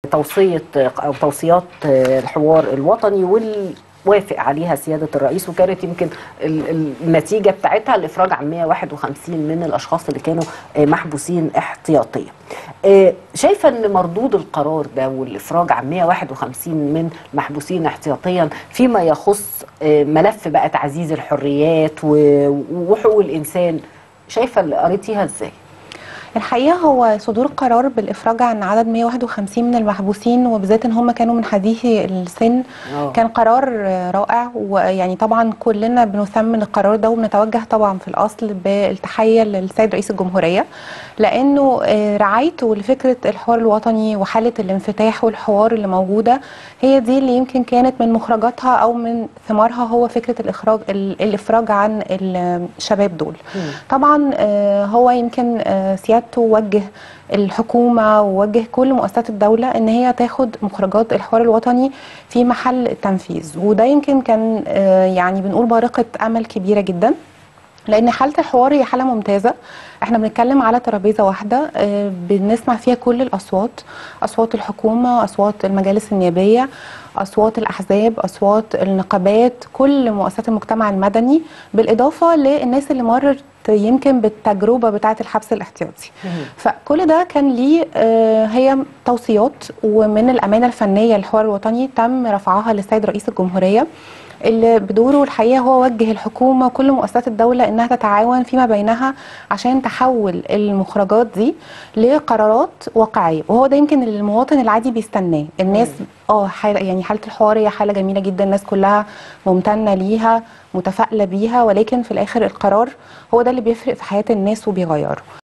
توصيه او توصيات الحوار الوطني وال وافق عليها سيادة الرئيس وكانت يمكن النتيجة بتاعتها الإفراج عن 151 من الأشخاص اللي كانوا محبوسين احتياطيا شايفة أن مردود القرار ده والإفراج عن 151 من محبوسين احتياطيا فيما يخص ملف بقى تعزيز الحريات وحقوق الإنسان شايفة اللي قريتيها إزاي؟ الحقيقه هو صدور قرار بالافراج عن عدد 151 من المحبوسين وبالذات ان هم كانوا من حديثي السن أوه. كان قرار رائع ويعني طبعا كلنا بنثمن القرار ده وبنتوجه طبعا في الاصل بالتحيه للسيد رئيس الجمهوريه لانه رعايته لفكره الحوار الوطني وحاله الانفتاح والحوار اللي موجوده هي دي اللي يمكن كانت من مخرجاتها او من ثمارها هو فكره الاخراج الافراج عن الشباب دول م. طبعا هو يمكن سيادته وجه الحكومه ووجه كل مؤسسات الدوله ان هي تاخد مخرجات الحوار الوطني في محل التنفيذ وده يمكن كان يعني بنقول بارقه امل كبيره جدا لان حاله الحوار هي حاله ممتازه احنا بنتكلم على ترابيزه واحده بنسمع فيها كل الاصوات اصوات الحكومه اصوات المجالس النيابيه اصوات الاحزاب اصوات النقابات كل مؤسسات المجتمع المدني بالاضافه للناس اللي مرت يمكن بالتجربه بتاعه الحبس الاحتياطي فكل ده كان ليه هي توصيات ومن الامانه الفنيه للحوار الوطني تم رفعها للسيد رئيس الجمهوريه اللي بدوره الحقيقه هو وجه الحكومه وكل مؤسسات الدوله انها تتعاون فيما بينها عشان تحول المخرجات دي لقرارات واقعيه وهو ده يمكن اللي المواطن العادي بيستناه الناس اه حالة يعني حاله الحوار هي حاله جميله جدا الناس كلها ممتنه ليها متفائله بيها ولكن في الاخر القرار هو ده اللي بيفرق في حياه الناس وبيغيره